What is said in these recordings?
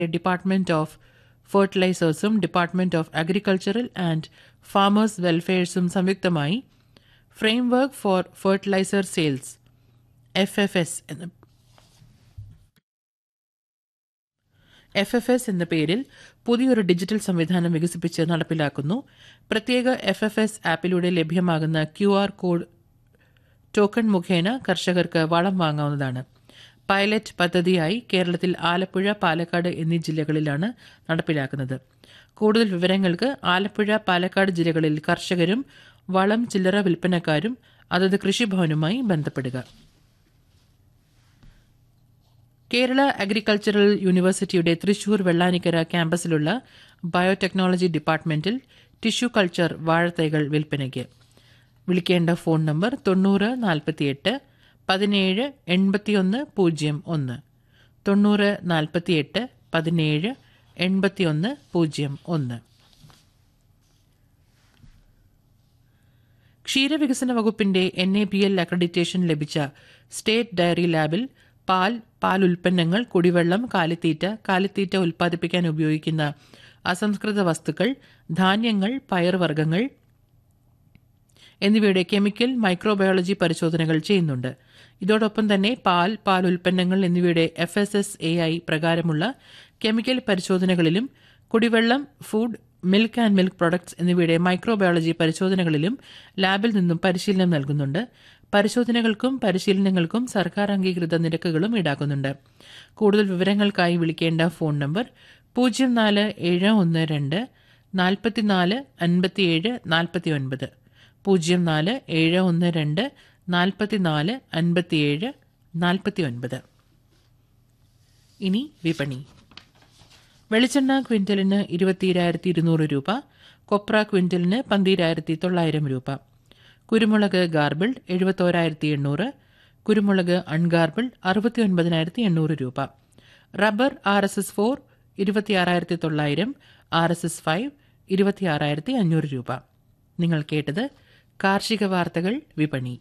department of ഫെർട്ടിലൈസേഴ്സും department of agricultural and farmers വെൽഫെയർസും സംയുക്തമായി framework for fertiliser sales F F S എന്ന F F S എന്ന പേരിൽ പുതിയൊരു ഡിജിറ്റൽ സംവിധാനം വികസിപ്പിച്ച് നടപ്പിലാക്കുന്നു പ്രത്യേക എഫ് എഫ് എസ് ആപ്പിലൂടെ ലഭ്യമാകുന്ന ക്യു ആർ കോഡ് ടോക്കൺ മുഖേന കർഷകർക്ക് വളം വാങ്ങാവുന്നതാണ് പൈലറ്റ് പദ്ധതിയായി കേരളത്തിൽ ആലപ്പുഴ പാലക്കാട് എന്നീ ജില്ലകളിലാണ് നടപ്പിലാക്കുന്നത് കൂടുതൽ വിവരങ്ങൾക്ക് ആലപ്പുഴ പാലക്കാട് ജില്ലകളിൽ കർഷകരും വളം ചില്ലറ വിൽപ്പനക്കാരും അതത് കൃഷിഭവനുമായി ബന്ധപ്പെടുക കേരള അഗ്രികൾച്ചറൽ യൂണിവേഴ്സിറ്റിയുടെ തൃശൂർ വെള്ളാനിക്കര ക്യാമ്പസിലുള്ള ബയോടെക്നോളജി ഡിപ്പാർട്ട്മെന്റിൽ ടിഷ്യൂ കൾച്ചർ വാഴത്തൈകൾ വിൽപ്പനയ്ക്ക് വിളിക്കേണ്ട ഫോൺ നമ്പർ തൊണ്ണൂറ് നാൽപ്പത്തിയെട്ട് പതിനേഴ് എൺപത്തിയൊന്ന് പൂജ്യം ഒന്ന് തൊണ്ണൂറ് നാൽപ്പത്തിയെട്ട് പതിനേഴ് എൺപത്തിയൊന്ന് പൂജ്യം ഒന്ന് ക്ഷീരവികസന വകുപ്പിന്റെ N A P L accreditation ലഭിച്ച സ്റ്റേറ്റ് ഡയറി ലാബിൽ പാൽ പാൽ ഉൽപ്പന്നങ്ങൾ കുടിവെള്ളം കാലിത്തീറ്റ കാലിത്തീറ്റ ഉൽപ്പാദിപ്പിക്കാൻ ഉപയോഗിക്കുന്ന അസംസ്കൃത വസ്തുക്കൾ ധാന്യങ്ങൾ പയർവർഗ്ഗങ്ങൾ എന്നിവയുടെ കെമിക്കൽ മൈക്രോബയോളജി പരിശോധനകൾ ചെയ്യുന്നുണ്ട് ഇതോടൊപ്പം തന്നെ പാൽ പാൽ ഉൽപ്പന്നങ്ങൾ എന്നിവയുടെ F S S A I പ്രകാരമുള്ള കെമിക്കൽ പരിശോധനകളിലും കുടിവെള്ളം food milk and milk products എന്നിവയുടെ മൈക്രോബയോളജി പരിശോധനകളിലും ലാബിൽ നിന്നും പരിശീലനം നൽകുന്നുണ്ട് പരിശോധനകൾക്കും പരിശീലനങ്ങൾക്കും സർക്കാർ അംഗീകൃത നിരക്കുകളും ഈടാക്കുന്നുണ്ട് കൂടുതൽ വിവരങ്ങൾക്കായി വിളിക്കേണ്ട ഫോൺ നമ്പർ പൂജ്യം നാല് ഏഴ് ഒന്ന് രണ്ട് നാൽപ്പത്തിനാല് അൻപത്തിയേഴ് നാൽപ്പത്തി ഒൻപത് പൂജ്യം നാല് ഏഴ് ഒന്ന് രണ്ട് നാൽപ്പത്തിനാല് അൻപത്തിയേഴ് നാൽപ്പത്തി ഒൻപത് ഇനി വിപണി വെളിച്ചെണ്ണ ക്വിന്റലിന് ഇരുപത്തിയിരായിരത്തി ഇരുന്നൂറ് രൂപ കൊപ്ര ക്വിന്റലിന് പന്തിരായിരത്തി തൊള്ളായിരം രൂപ കുരുമുളക് ഗാർബിൾഡ് എഴുപത്തോരായിരത്തി എണ്ണൂറ് കുരുമുളക് അൺഗാർബിൾഡ് അറുപത്തി ഒൻപതിനായിരത്തി എണ്ണൂറ് രൂപ rubber R S S four ഇരുപത്തിയാറായിരത്തി തൊള്ളായിരം ആർ എസ് എസ് ഫൈവ് ഇരുപത്തിയാറായിരത്തി അഞ്ഞൂറ് രൂപ നിങ്ങൾ കേട്ടത് കാർഷിക വാർത്തകൾ വിപണി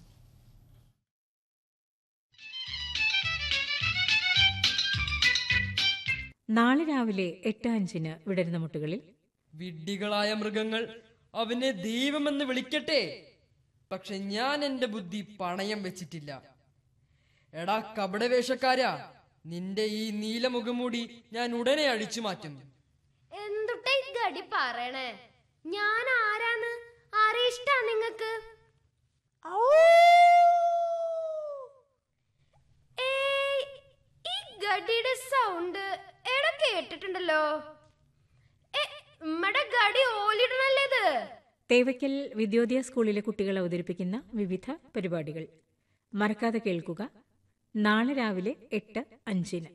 നാളെ രാവിലെ എട്ട് അഞ്ചിന് വിടരുന്ന മുട്ടുകളിൽ വിഡ്ഢികളായ മൃഗങ്ങൾ അവനെ ദൈവമെന്ന് വിളിക്കട്ടെ പക്ഷെ ഞാൻ എന്റെ ബുദ്ധി പണയം വെച്ചിട്ടില്ല എടാ കപടവേഷക്കാരാ നിന്റെ ഈ നീലമുഖമൂടി ഞാൻ ഉടനെ അഴിച്ചു മാറ്റും എന്തുട്ടാ ഈ ഗടി പറയണേ ഞാൻ ആരാന്ന് ആരെ ഇഷ്ടാ നിങ്ങക്ക് ഏയ്, ഈ ഗടിയുടെ സൗണ്ട് എടാ കേട്ടിട്ടുണ്ടല്ലോ ഏ, ഉമ്മടെ ഗടി ഓലിടണല്ലേ ഇത് തേവയ്ക്കൽ വിദ്യോദയ സ്കൂളിലെ കുട്ടികൾ അവതരിപ്പിക്കുന്ന വിവിധ പരിപാടികൾ മറക്കാതെ കേൾക്കുക നാളെ രാവിലെ എട്ട് അഞ്ചിന്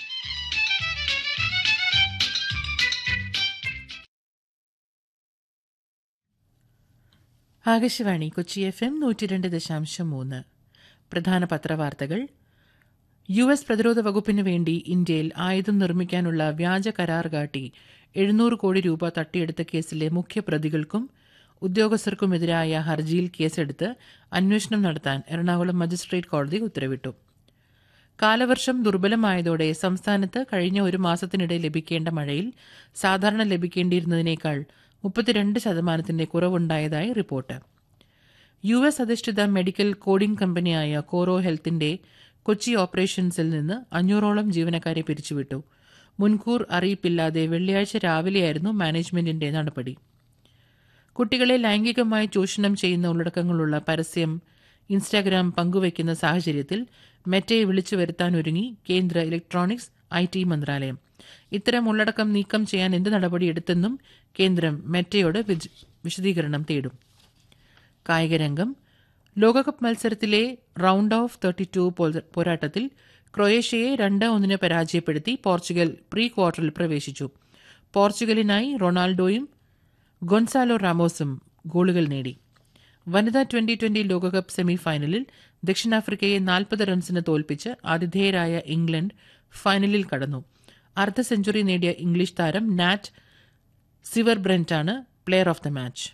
ആകാശവാണി കൊച്ചി എഫ് എം നൂറ്റി രണ്ട് ദശാംശം മൂന്ന് പ്രധാന പത്രവാർത്തകൾ യു എസ് പ്രതിരോധ വകുപ്പിന് വേണ്ടി ഇന്ത്യയിൽ ആയുധം നിർമ്മിക്കാനുള്ള വ്യാജ കരാർ കാട്ടി എഴുന്നൂറ് കോടി രൂപ തട്ടിയെടുത്ത കേസിലെ മുഖ്യപ്രതികൾക്കും ഉദ്യോഗസ്ഥർക്കുമെതിരായ ഹർജിയിൽ കേസെടുത്ത് അന്വേഷണം നടത്താൻ എറണാകുളം മജിസ്ട്രേറ്റ് കോടതി ഉത്തരവിട്ടു കാലവർഷം ദുർബലമായതോടെ സംസ്ഥാനത്ത് കഴിഞ്ഞ ഒരു മാസത്തിനിടെ ലഭിക്കേണ്ട മഴയിൽ സാധാരണ ലഭിക്കേണ്ടിയിരുന്നതിനേക്കാൾ മുപ്പത്തിരണ്ട് ശതമാനത്തിന്റെ കുറവുണ്ടായതായി റിപ്പോർട്ട് യു എസ് അധിഷ്ഠിത മെഡിക്കൽ കോഡിംഗ് കമ്പനിയായ കോറോ ഹെൽത്തിന്റെ കൊച്ചി ഓപ്പറേഷൻസിൽ നിന്ന് അഞ്ഞൂറോളം ജീവനക്കാരെ പിരിച്ചുവിട്ടു മുൻകൂർ അറിയിപ്പില്ലാതെ വെള്ളിയാഴ്ച രാവിലെയായിരുന്നു മാനേജ്മെന്റിന്റെ നടപടി കുട്ടികളെ ലൈംഗികമായി ചൂഷണം ചെയ്യുന്ന ഉള്ളടക്കങ്ങളുള്ള പരസ്യം ഇൻസ്റ്റാഗ്രാം പങ്കുവയ്ക്കുന്ന സാഹചര്യത്തിൽ മെറ്റയെ വിളിച്ചു വരുത്താനൊരുങ്ങി കേന്ദ്ര ഇലക്ട്രോണിക്സ് ഐ ടി മന്ത്രാലയം ഇത്തരം ഉള്ളടക്കം നീക്കം ചെയ്യാൻ എന്ത് നടപടിയെടുത്തെന്നും കേന്ദ്രം മെറ്റയോട് വിജ- വിശദീകരണം തേടും കായികരംഗം ലോകകപ്പ് മത്സരത്തിലെ റൗണ്ട് ഓഫ് തേർട്ടി ടു പോരാട്ടത്തിൽ ക്രൊയേഷ്യയെ രണ്ട് ഒന്നിന് പരാജയപ്പെടുത്തി പോർച്ചുഗൽ പ്രീ ക്വാർട്ടറിൽ പ്രവേശിച്ചു പോർച്ചുഗലിനായി റൊണാൾഡോയും ഗൊൻസാലോ റാമോസും ഗോളുകൾ നേടി വനിതാ ട്വന്റി ട്വന്റി ലോകകപ്പ് സെമി ഫൈനലിൽ ദക്ഷിണാഫ്രിക്കയെ നാൽപ്പത് റൺസിന് തോൽപ്പിച്ച് ആതിഥേയരായ ഇംഗ്ലണ്ട് ഫൈനലിൽ കടന്നു അർദ്ധ സെഞ്ചുറി നേടിയ ഇംഗ്ലീഷ് താരം നാറ്റ് സിവർ ബ്രെന്റാണ് പ്ലെയർ ഓഫ് ദ മാച്ച്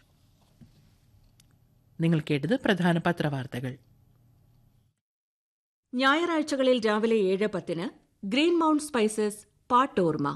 നിങ്ങൾ കേട്ടത് പ്രധാന പത്രവാർത്തകൾ ഞായറാഴ്ചകളിൽ രാവിലെ ഏഴ് പത്തിന് ഗ്രീൻ മൗണ്ട് സ്പൈസസ് പാട്ടോർമ